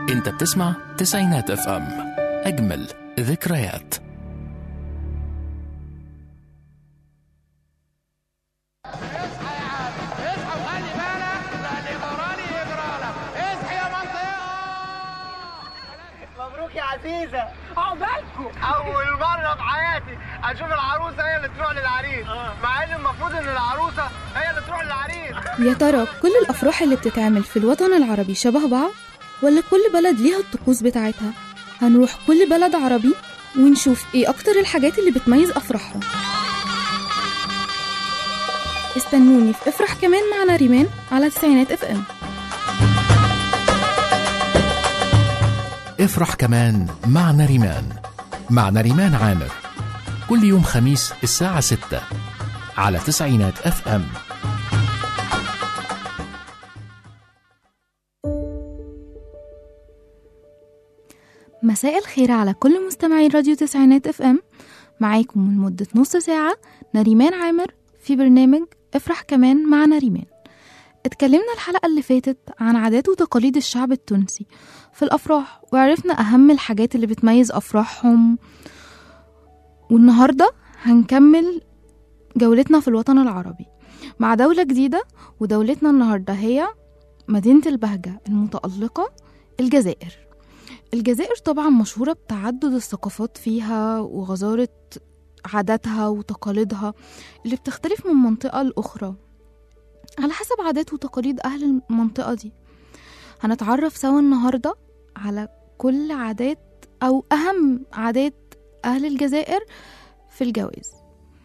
انت بتسمع تسعينات اف ام اجمل ذكريات اصحى يا عم اصحى وخلي بالك لان غراني يجرالك اصحى يا منطقه مبروك يا عزيزة عقبالكم أول مرة في حياتي أشوف العروسة هي اللي تروح للعريس مع إن المفروض إن العروسة هي اللي تروح للعريس يا ترى كل الأفراح اللي بتتعمل في الوطن العربي شبه بعض ولا كل بلد ليها الطقوس بتاعتها هنروح كل بلد عربي ونشوف ايه أكتر الحاجات اللي بتميز أفراحهم استنوني في افرح كمان مع نريمان على تسعينات اف ام افرح كمان مع نريمان مع نريمان عامر كل يوم خميس الساعة 6 على تسعينات اف ام مساء الخير على كل مستمعي راديو تسعينات اف ام معاكم لمدة نص ساعة نريمان عامر في برنامج افرح كمان مع نريمان اتكلمنا الحلقة اللي فاتت عن عادات وتقاليد الشعب التونسي في الأفراح وعرفنا أهم الحاجات اللي بتميز أفراحهم والنهاردة هنكمل جولتنا في الوطن العربي مع دولة جديدة ودولتنا النهاردة هي مدينة البهجة المتألقة الجزائر الجزائر طبعا مشهورة بتعدد الثقافات فيها وغزارة عاداتها وتقاليدها اللي بتختلف من منطقة لأخرى على حسب عادات وتقاليد أهل المنطقة دي هنتعرف سوا النهاردة على كل عادات أو أهم عادات أهل الجزائر في الجواز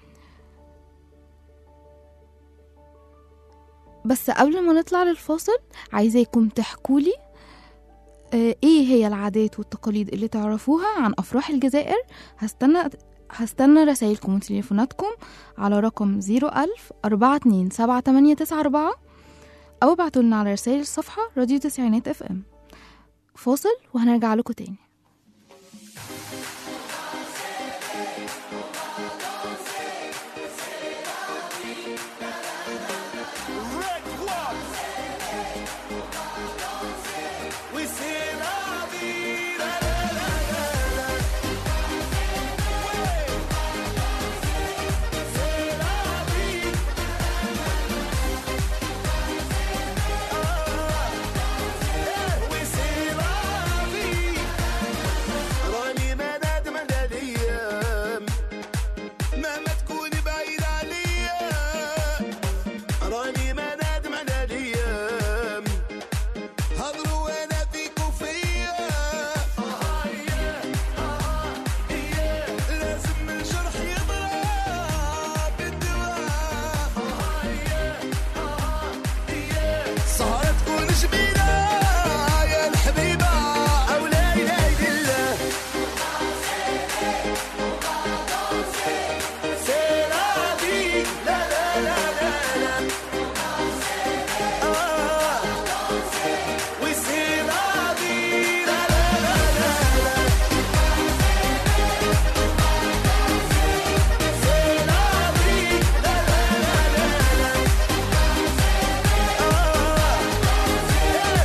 بس قبل ما نطلع للفاصل عايزاكم تحكولي آه، ايه هي العادات والتقاليد اللي تعرفوها عن افراح الجزائر هستنى هستنى رسايلكم وتليفوناتكم على رقم 01000 427 او ابعتولنا على رسائل الصفحة راديو تسعينات اف ام فاصل وهنرجع لكم تاني راني مداد مداد ايام مهما تكون بعيد عليا راني مداد مداد ايام هضروا انا فيك وفيا لازم الجرح يضرب بالدواء سهرة تكون جميلة يا الحبيبة أو لا إله إلا الله C'est la vie, la la la la la. Ah, oui c'est la vie, la la la la la. C'est la vie, la la la la la. Ah,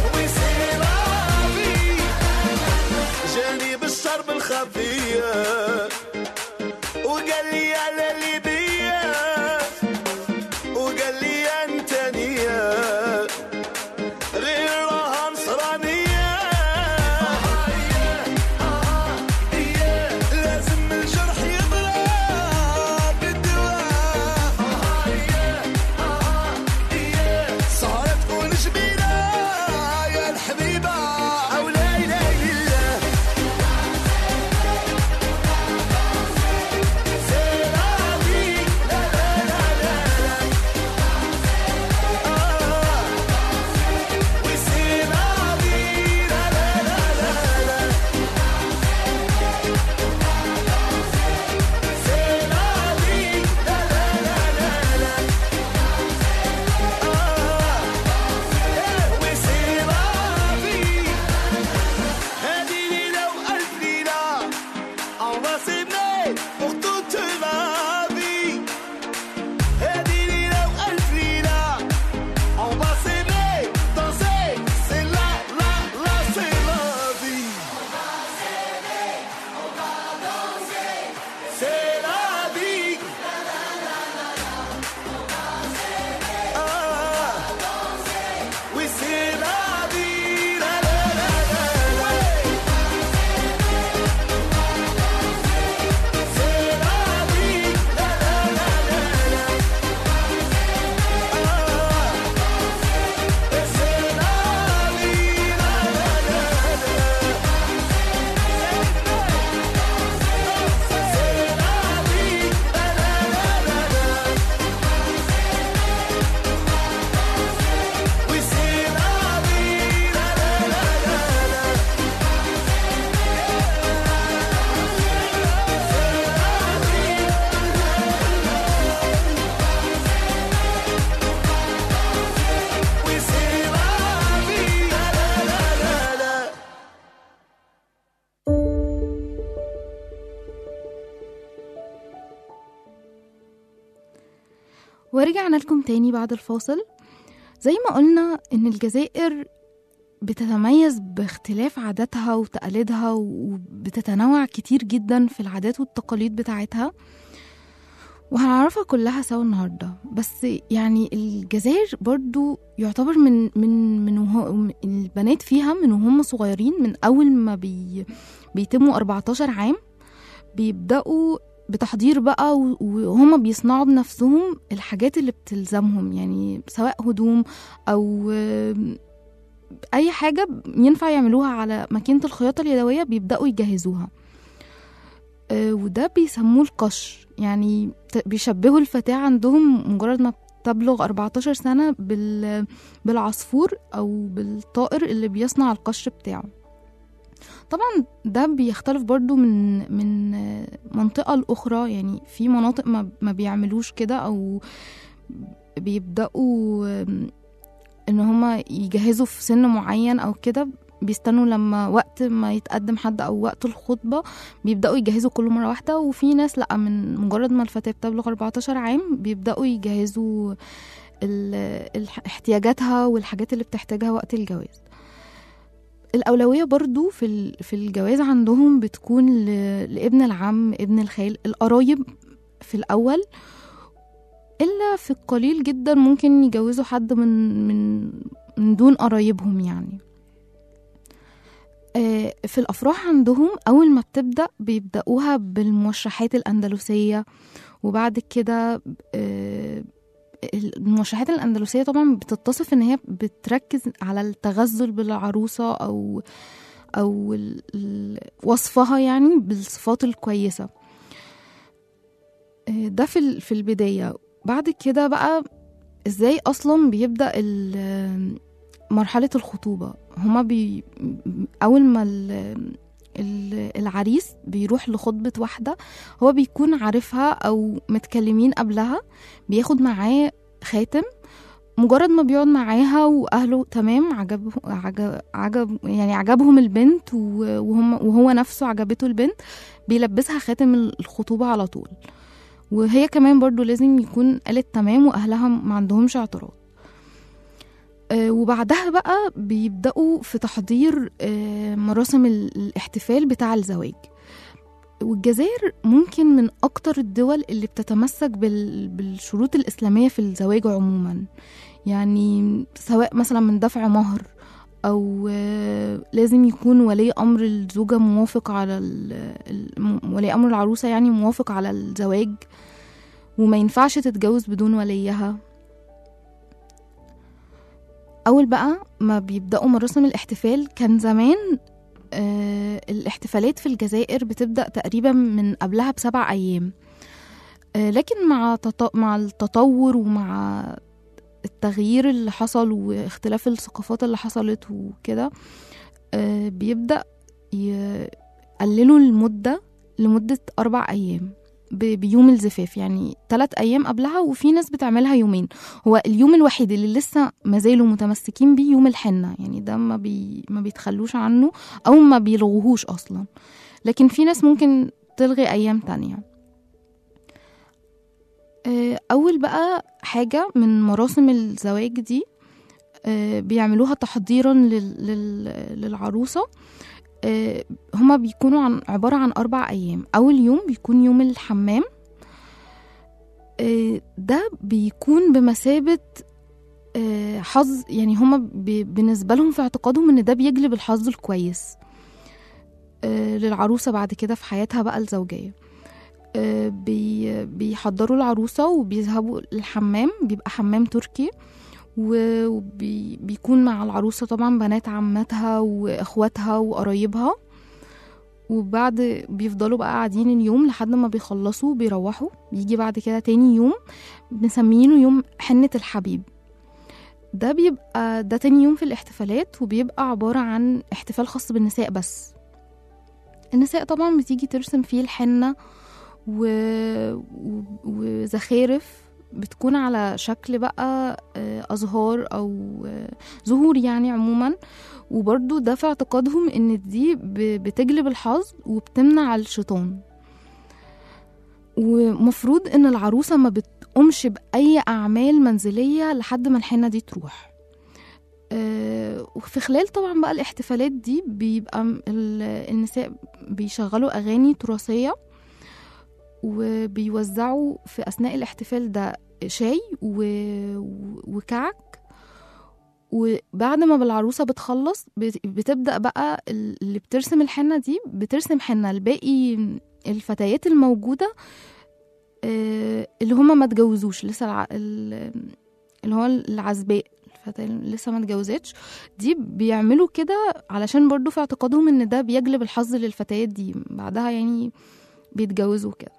ورجعنا لكم تاني بعد الفاصل زي ما قلنا إن الجزائر بتتميز باختلاف عاداتها وتقاليدها وبتتنوع كتير جدا في العادات والتقاليد بتاعتها وهنعرفها كلها سوا النهارده بس يعني الجزائر برضو يعتبر من من من وهو من البنات فيها من وهم صغيرين من اول ما بي بيتموا 14 عام بيبداوا بتحضير بقى و- وهم بيصنعوا بنفسهم الحاجات اللي بتلزمهم يعني سواء هدوم او آم، اي حاجه ينفع يعملوها على ماكينه الخياطه اليدويه بيبداوا يجهزوها آه، وده بيسموه القش يعني ت- بيشبهوا الفتاة عندهم مجرد ما تبلغ 14 سنة بال... بالعصفور أو بالطائر اللي بيصنع القش بتاعه طبعا ده بيختلف برضو من من آه، منطقة لأخرى يعني في مناطق ما, ما بيعملوش كده أو بيبدأوا آم، إن هما يجهزوا في سن معين أو كده بيستنوا لما وقت ما يتقدم حد أو وقت الخطبة بيبدأوا يجهزوا كل مرة واحدة وفي ناس لأ من مجرد ما الفتاة بتبلغ 14 عام بيبدأوا يجهزوا ال- الح- احتياجاتها والحاجات اللي بتحتاجها وقت الجواز الأولوية برضو في ال- في الجواز عندهم بتكون ل- لابن العم ابن الخال القرايب في الأول إلا في القليل جدا ممكن يجوزوا حد من من من دون قرايبهم يعني آه، في الأفراح عندهم أول ما بتبدأ بيبدأوها بالموشحات الأندلسية وبعد كده آه، الموشحات الأندلسية طبعا بتتصف إن هي بتركز على التغزل بالعروسة أو أو ال- ال- وصفها يعني بالصفات الكويسة آه، ده في ال- في البداية بعد كده بقى ازاي اصلا بيبدأ ال- مرحلة الخطوبة هما بي أول ما ال- ال- العريس بيروح لخطبة واحدة هو بيكون عارفها أو متكلمين قبلها بياخد معاه خاتم مجرد ما بيقعد معاها وأهله تمام عجب عجب, عجب يعني عجبهم البنت و- وهم وهو نفسه عجبته البنت بيلبسها خاتم الخطوبة على طول وهي كمان برضو لازم يكون قالت تمام وأهلها ما عندهمش اعتراض آه، وبعدها بقى بيبدأوا في تحضير آه، مراسم ال- الاحتفال بتاع الزواج والجزائر ممكن من أكتر الدول اللي بتتمسك بال- بالشروط الإسلامية في الزواج عموما يعني سواء مثلا من دفع مهر أو آه، لازم يكون ولي أمر الزوجة موافق على ال- ال- ولي أمر العروسة يعني موافق على الزواج وما ينفعش تتجوز بدون وليها أول بقى ما بيبدأوا مراسم الاحتفال كان زمان آه الاحتفالات في الجزائر بتبدأ تقريبا من قبلها بسبع أيام آه لكن مع تط... مع التطور ومع التغيير اللي حصل واختلاف الثقافات اللي حصلت وكده آه بيبدأ يقللوا المدة لمدة أربع أيام ب- بيوم الزفاف يعني ثلاث أيام قبلها وفي ناس بتعملها يومين هو اليوم الوحيد اللي لسه ما زالوا متمسكين بيه يوم الحنة يعني ده ما, بي ما بيتخلوش عنه أو ما بيلغوهوش أصلا لكن في ناس ممكن تلغي أيام تانية آه، أول بقى حاجة من مراسم الزواج دي آه، بيعملوها تحضيرا لل- لل- للعروسة آه، هما بيكونوا عن عبارة عن أربع أيام أول يوم بيكون يوم الحمام آه، ده بيكون بمثابة آه، حظ يعني هما ب- بالنسبة لهم في اعتقادهم إن ده بيجلب الحظ الكويس آه، للعروسة بعد كده في حياتها بقى الزوجية آه، بي- بيحضروا العروسة وبيذهبوا الحمام بيبقى حمام تركي وبيكون مع العروسة طبعا بنات عماتها واخواتها وقرايبها وبعد بيفضلوا بقى قاعدين اليوم لحد ما بيخلصوا بيروحوا بيجي بعد كده تاني يوم مسمينه يوم حنة الحبيب ده بيبقى ده تاني يوم في الاحتفالات وبيبقى عبارة عن احتفال خاص بالنساء بس النساء طبعا بتيجي ترسم فيه الحنة و... و... وزخارف بتكون على شكل بقى آه، أزهار أو آه، زهور يعني عموما وبرضو ده في اعتقادهم إن دي ب- بتجلب الحظ وبتمنع الشيطان ومفروض إن العروسة ما بتقومش بأي أعمال منزلية لحد ما الحنة دي تروح آه، وفي خلال طبعا بقى الاحتفالات دي بيبقى م- ال- النساء بيشغلوا أغاني تراثية وبيوزعوا في أثناء الاحتفال ده شاي و... و- وكعك وبعد ما بالعروسة بتخلص بت- بتبدأ بقى ال- اللي بترسم الحنة دي بترسم حنة لباقي الفتيات الموجودة آه، اللي هما ما اتجوزوش لسه الع... ال- اللي هو العزباء الفتاة اللي لسه ما اتجوزتش دي بيعملوا كده علشان برضو في اعتقادهم ان ده بيجلب الحظ للفتيات دي بعدها يعني بيتجوزوا كده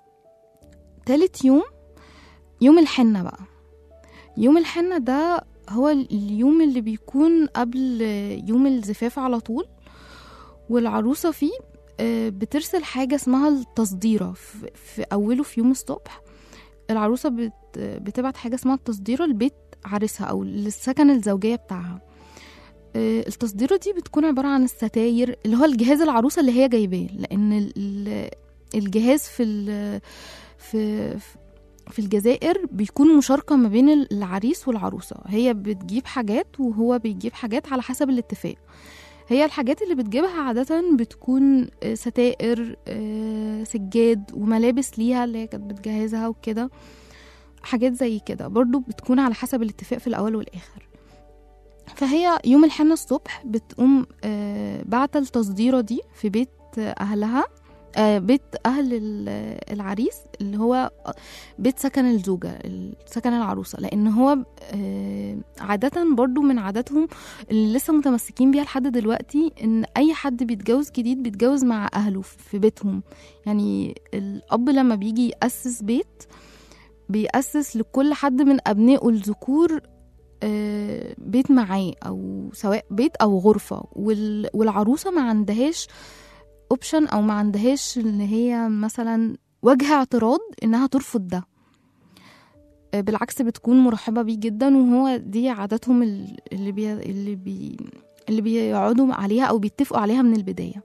تالت يوم يوم الحنة بقى يوم الحنة ده هو اليوم اللي بيكون قبل يوم الزفاف على طول والعروسة فيه آه، بترسل حاجة اسمها التصديرة في, في أوله في يوم الصبح العروسة بت بتبعت حاجة اسمها التصديرة لبيت عريسها أو للسكن الزوجية بتاعها آه، التصديرة دي بتكون عبارة عن الستاير اللي هو الجهاز العروسة اللي هي جايباه لأن ال- ال- الجهاز في ال- في في الجزائر بيكون مشاركة ما بين العريس والعروسة هي بتجيب حاجات وهو بيجيب حاجات على حسب الاتفاق هي الحاجات اللي بتجيبها عادة بتكون آه، ستائر آه، سجاد وملابس ليها اللي هي كانت بتجهزها وكده حاجات زي كده برضو بتكون على حسب الاتفاق في الأول والآخر فهي يوم الحنة الصبح بتقوم آه، بعت التصديرة دي في بيت أهلها آه، بيت أهل ال- العريس اللي هو بيت سكن الزوجة سكن العروسة لأن هو آه، عادة برضو من عاداتهم اللي لسه متمسكين بيها لحد دلوقتي إن أي حد بيتجوز جديد بيتجوز مع أهله في بيتهم يعني الأب لما بيجي يأسس بيت بيأسس لكل حد من أبنائه الذكور آه، بيت معاه أو سواء بيت أو غرفة وال- والعروسة ما عندهاش اوبشن او ما عندهاش ان هي مثلا وجه اعتراض انها ترفض ده آه، بالعكس بتكون مرحبة بيه جدا وهو دي عاداتهم ال- اللي بي اللي بي اللي بيقعدوا عليها او بيتفقوا عليها من البداية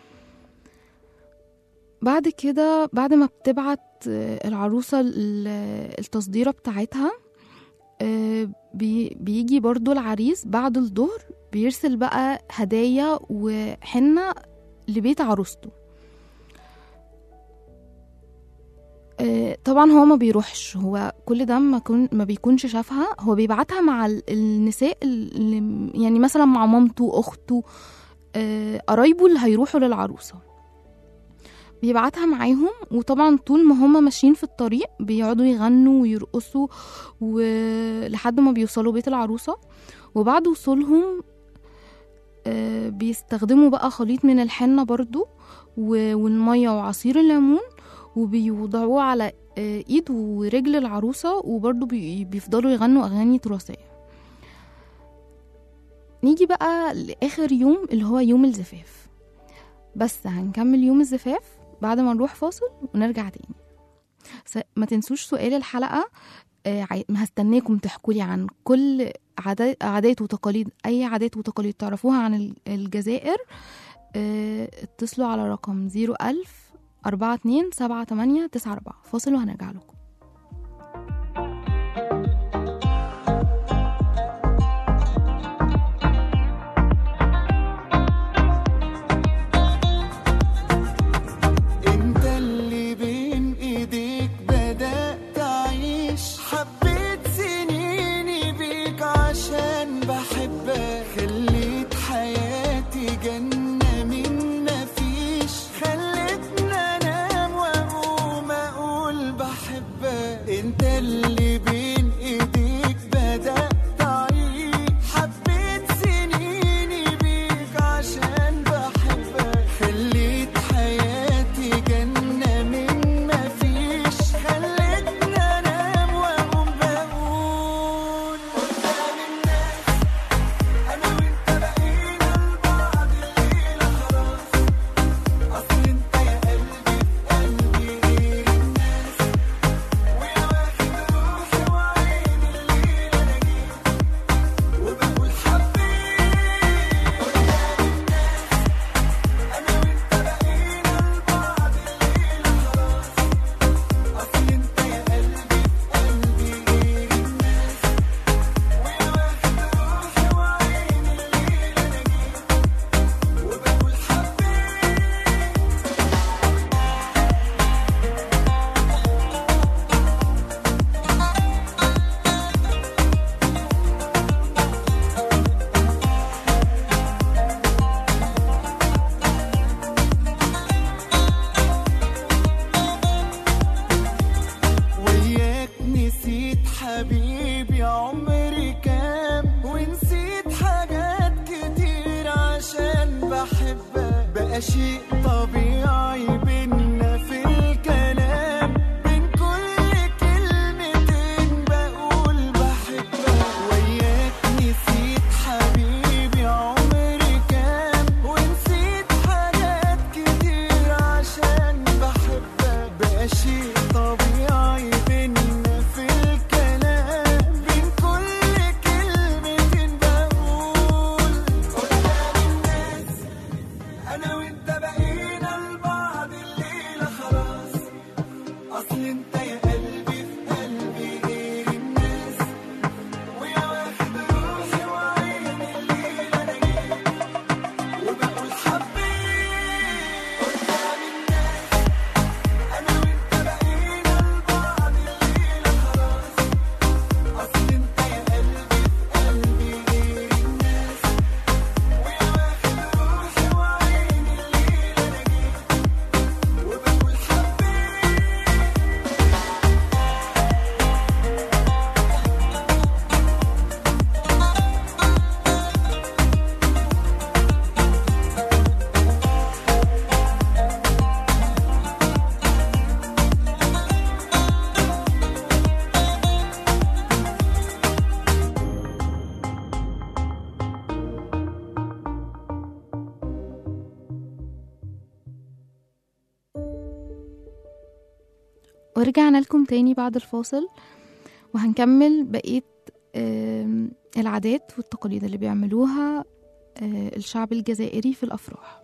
بعد كده بعد ما بتبعت آه، العروسة ال- التصديرة بتاعتها آه، بي بيجي برضو العريس بعد الظهر بيرسل بقى هدايا وحنة لبيت عروسته آه، طبعا هو ما بيروحش هو كل ده ما, كون ما بيكونش شافها هو بيبعتها مع ال- النساء اللي يعني مثلا مع مامته اخته آه، قرايبه اللي هيروحوا للعروسه بيبعتها معاهم وطبعا طول ما هما ماشيين في الطريق بيقعدوا يغنوا ويرقصوا ولحد ما بيوصلوا بيت العروسه وبعد وصولهم آه، بيستخدموا بقى خليط من الحنة برضو و- والمية وعصير الليمون وبيوضعوه على آه، ايد ورجل العروسة وبرضو بي- بيفضلوا يغنوا أغاني تراثية نيجي بقى لآخر يوم اللي هو يوم الزفاف بس هنكمل يوم الزفاف بعد ما نروح فاصل ونرجع تاني س- ما تنسوش سؤال الحلقة آه، عاي- هستناكم تحكولي عن كل عادات عادات وتقاليد أي عادات وتقاليد تعرفوها عن ال- الجزائر آه، اتصلوا على رقم 01000 42 78 94 فاصل وهنرجع لكم انت اللي بين ايديك بدأت اعيش حبيت سنيني بيك عشان بحبك خليت حياتي جنة من مفيش خلتني انام واقوم اقول بحبك بقى شيء طبيعي بينا في الكلام بين كل كلمتين بقول بحبك وياك نسيت حبيبي عمري كام ونسيت حاجات كتير عشان بحبك بقى شيء طبيعي بينا في الكلام بين كل كلمتين بقول قدام الناس انا وانت بقينا لبعض الليله خلاص اصل انت يا قلبي في قلبي غير الناس ويا واخد روحي وعيني الليله انا جيت وبقول حبيت قدام الناس انا وانت بقينا لبعض الليله خلاص اصل انت يا قلبي في قلبي غير الناس ويا واخد روحي وعيني الليله انا جيت وبقول حبيت ورجعنا لكم تاني بعد الفاصل وهنكمل بقية آم، العادات والتقاليد اللي بيعملوها آه، الشعب الجزائري في الأفراح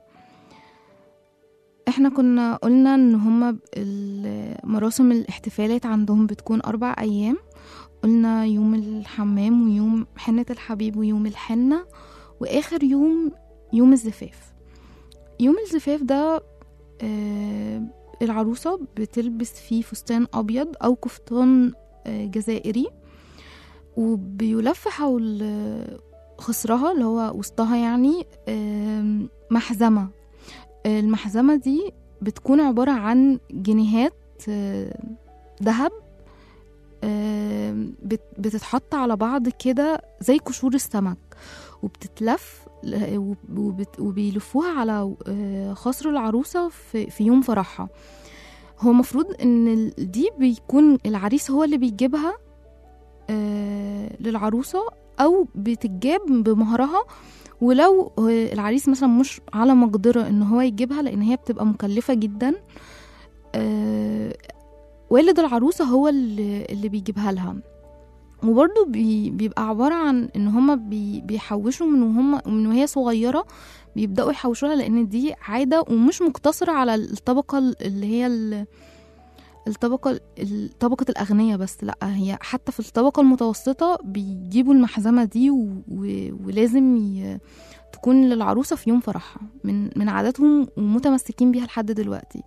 احنا كنا قلنا ان هما ال- مراسم الاحتفالات عندهم بتكون أربع أيام قلنا يوم الحمام ويوم حنة الحبيب ويوم الحنة وآخر يوم يوم الزفاف يوم الزفاف ده آه، العروسة بتلبس فيه فستان أبيض أو كفتان آه، جزائري وبيلف حول آه، خصرها اللي هو وسطها يعني آم، محزمة المحزمة دي بتكون عبارة عن جنيهات آه، ذهب آم، بت- بتتحط على بعض كده زي قشور السمك وبتتلف ل- وب- وبت- وبيلفوها على آه، خصر العروسة في في يوم فرحها هو مفروض ان ال- دي بيكون العريس هو اللي بيجيبها آه، للعروسة او بتتجاب بمهرها ولو آه، العريس مثلا مش على مقدرة ان هو يجيبها لان هي بتبقى مكلفة جدا آه، والد العروسة هو اللي, اللي بيجيبها لها وبرضه بي بيبقى عبارة عن ان هما بي بيحوشوا من وهم من وهي صغيرة بيبدأوا يحوشوها لان دي عادة ومش مقتصرة على الطبقة اللي هي ال- الطبقة ال- طبقة الأغنياء بس لأ هي حتى في الطبقة المتوسطة بيجيبوا المحزمة دي و... و... ولازم ي... تكون للعروسة في يوم فرحها من من عاداتهم ومتمسكين بيها لحد دلوقتي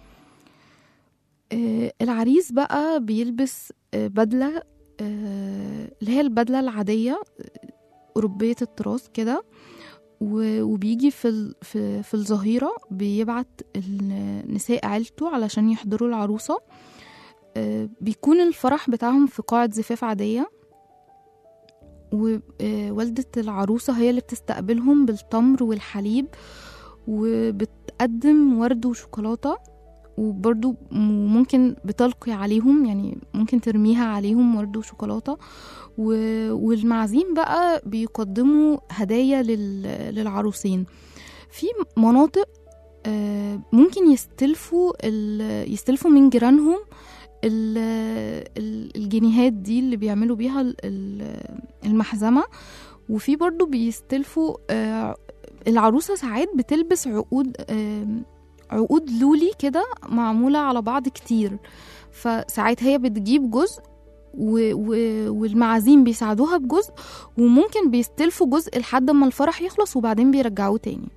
آه، العريس بقى بيلبس آه، بدلة آه، اللي هي البدلة العادية آه، أوروبية الطراز كده و- وبيجي في ال- في في الظهيرة بيبعت النساء عيلته علشان يحضروا العروسة آه، بيكون الفرح بتاعهم في قاعة زفاف عادية ووالدة العروسة هي اللي بتستقبلهم بالتمر والحليب وبتقدم ورد وشوكولاتة وبرضو م- ممكن بتلقي عليهم يعني ممكن ترميها عليهم ورد وشوكولاتة و- والمعازيم بقى بيقدموا هدايا لل- للعروسين في مناطق آه، ممكن يستلفوا ال- يستلفوا من جيرانهم ال- ال- الجنيهات دي اللي بيعملوا بيها ال- ال- المحزمة وفي برضو بيستلفوا آه، العروسة ساعات بتلبس عقود آم، عقود لولي كده معمولة على بعض كتير فساعات هي بتجيب جزء و... و... والمعازيم بيساعدوها بجزء وممكن بيستلفوا جزء لحد ما الفرح يخلص وبعدين بيرجعوه تاني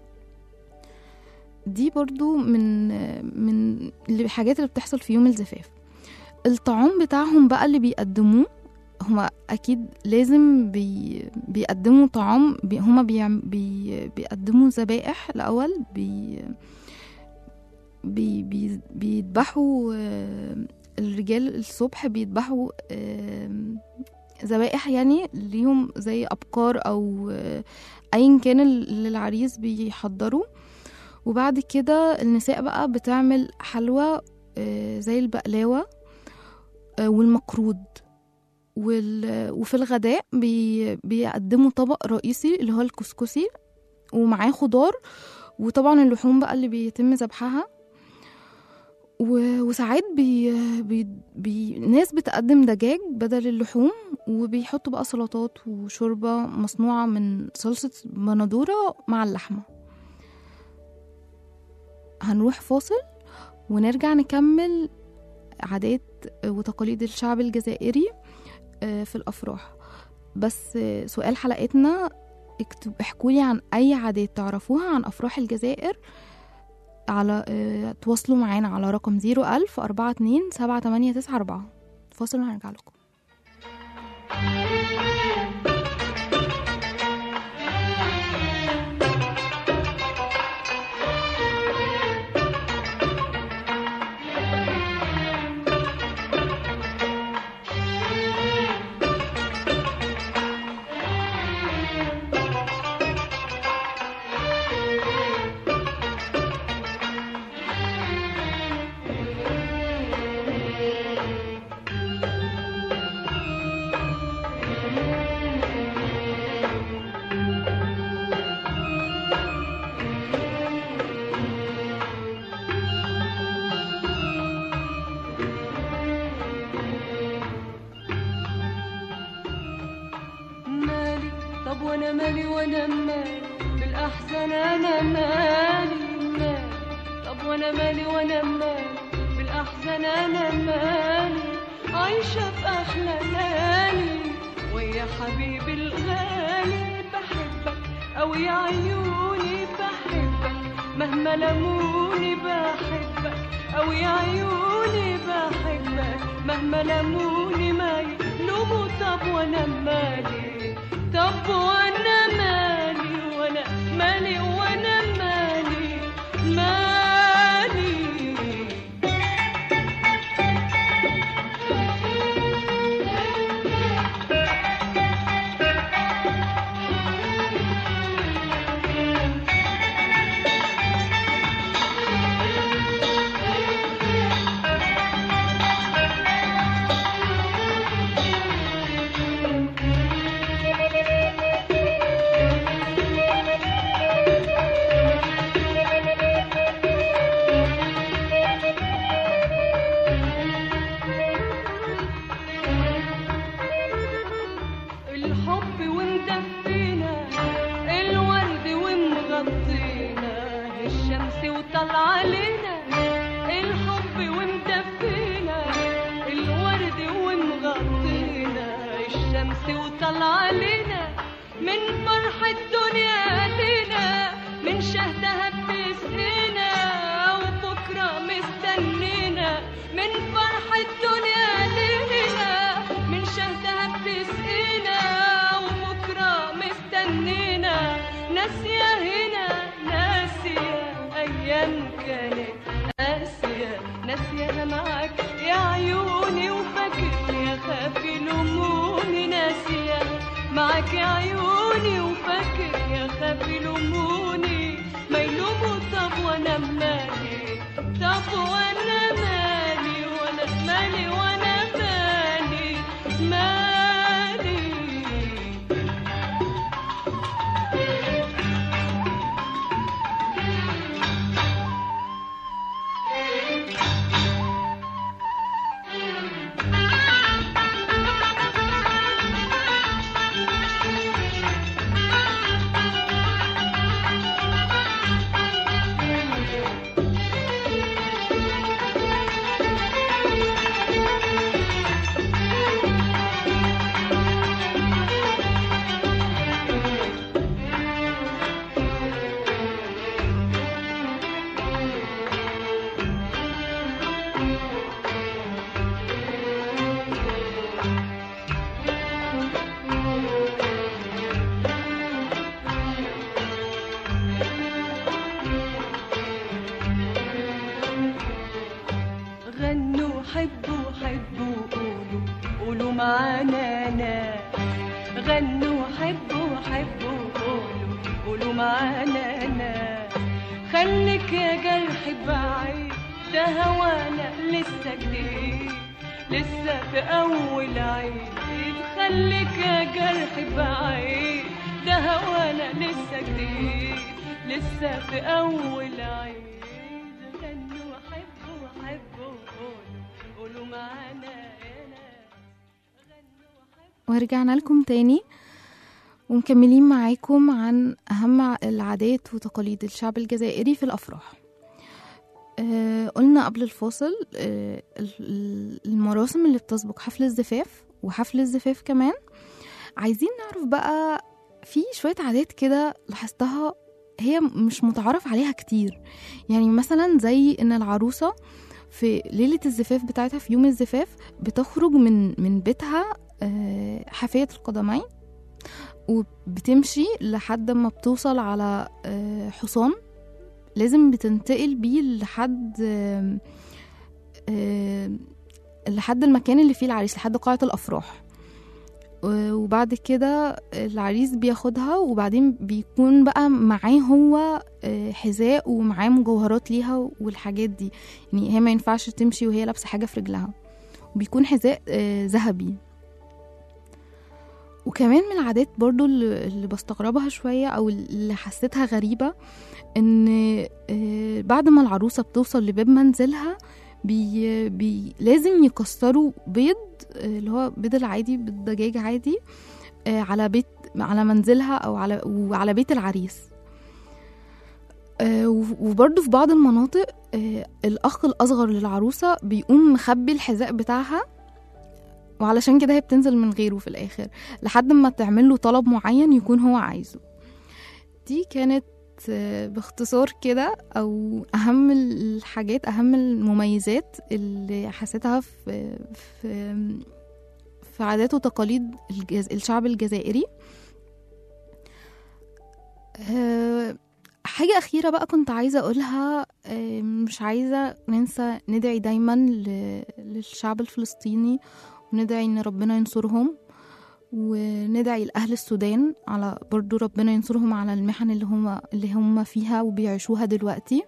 دي برضو من من الحاجات اللي بتحصل في يوم الزفاف الطعام بتاعهم بقى اللي بيقدموه هما اكيد لازم بي بيقدموا طعام بي هما بيعم بي بيقدموا ذبائح الاول بي بي بي بيذبحوا آه، الرجال الصبح بيذبحوا آه، ذبائح يعني ليهم زي ابقار او آه، ايا كان اللي العريس بيحضره وبعد كده النساء بقى بتعمل حلوى آه، زي البقلاوة آه، والمقرود وال... وفي الغداء بي... بيقدموا طبق رئيسي اللي هو الكسكسي ومعاه خضار وطبعا اللحوم بقى اللي بيتم ذبحها و... وساعات بي... بي... بي... ناس بتقدم دجاج بدل اللحوم وبيحطوا بقى سلطات وشوربة مصنوعة من صلصة بندورة مع اللحمة هنروح فاصل ونرجع نكمل عادات وتقاليد الشعب الجزائري آه، في الأفراح بس آه، سؤال حلقتنا اكتب احكولي عن أي عادات تعرفوها عن أفراح الجزائر على اه تواصلوا معانا على رقم 01000 42 7894 فاصل وهنرجع لكم مالي طب وانا مالي وانا مالي بالاحزان انا مالي مالي طب وانا مالي وانا مالي بالاحزان انا مالي عايشه في احلى ليالي ويا حبيبي الغالي بحبك او يا عيوني بحبك مهما لموني بحبك او يا عيوني بحبك مهما لموني ما يلوموا طب وانا مالي طب وانا مالي وانا مالي وانا مالي مالي الحب ومدفينا الورد ومغطينا الشمس وطلع علينا الحب ومدفينا الورد ومغطينا الشمس وطلع علينا من فرح الدنيا لينا من شهدها بتسقينا وبكرة مستنينا من فرح الدنيا لينا من شهدها بتسقينا وبكرة مستنينا ناسية هنا ناسية أيام كانت قاسية ناسية معاك يا عيوني وفاكر يا خافي لموني ناسية معاك يا عيوني وفاكر يا خافي لموني ما يلوموا طب وانا مالي طب وانا مالي وانا مالي وانا مالي مالي غنوا حبوا حبوا قولوا قولوا معانا انا غنوا حبوا حبوا قولوا قولوا معانا انا خليك يا جرح بعيد ده هوانا لسه جديد لسه في أول عيد خليك يا جرح بعيد ده هوانا لسه جديد لسه في أول عيد غنوا حبوا حبوا قولوا قولوا معانا يا ناس غنوا حبوا ورجعنا لكم تاني ومكملين معاكم عن أهم العادات وتقاليد الشعب الجزائري في الأفراح آه قلنا قبل الفاصل آه ال- المراسم اللي بتسبق حفل الزفاف وحفل الزفاف كمان عايزين نعرف بقى في شوية عادات كده لاحظتها هي مش متعارف عليها كتير يعني مثلا زي ان العروسة في ليلة الزفاف بتاعتها في يوم الزفاف بتخرج من من بيتها آه، حافية القدمين وبتمشي لحد ما بتوصل على آه، حصان لازم بتنتقل بيه لحد آم، آم، لحد المكان اللي فيه العريس لحد قاعة الأفراح و- وبعد كده العريس بياخدها وبعدين بيكون بقى معاه هو آه، حذاء ومعاه مجوهرات ليها والحاجات دي يعني هي ما ينفعش تمشي وهي لابسة حاجة في رجلها وبيكون حذاء آه، ذهبي وكمان من العادات برضو اللي اللي بستغربها شوية أو اللي حسيتها غريبة إن آه، بعد ما العروسة بتوصل لباب منزلها بي بي لازم يكسروا بيض آه، اللي هو بيض العادي بيض دجاج عادي آه، على بيت على منزلها أو على وعلى بيت العريس آه، و- وبرضه في بعض المناطق آه، الأخ الأصغر للعروسة بيقوم مخبي الحذاء بتاعها وعلشان كده هي بتنزل من غيره في الآخر لحد ما تعمل له طلب معين يكون هو عايزه دي كانت آه، باختصار كده أو أهم الحاجات أهم المميزات اللي حسيتها في في في عادات وتقاليد الجز... الشعب الجزائري آه، حاجة أخيرة بقى كنت عايزة أقولها آه، مش عايزة ننسى ندعي دايما ل- للشعب الفلسطيني وندعي إن ربنا ينصرهم وندعي لأهل السودان على برضو ربنا ينصرهم على المحن اللي هم اللي هم فيها وبيعيشوها دلوقتي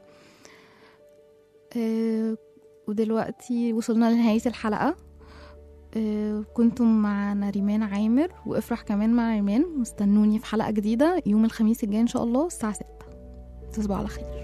آه، ودلوقتي وصلنا لنهاية الحلقة آه، كنتم مع نريمان عامر وافرح كمان مع نريمان واستنوني في حلقة جديدة يوم الخميس الجاي إن شاء الله الساعة 6 تصبحوا على خير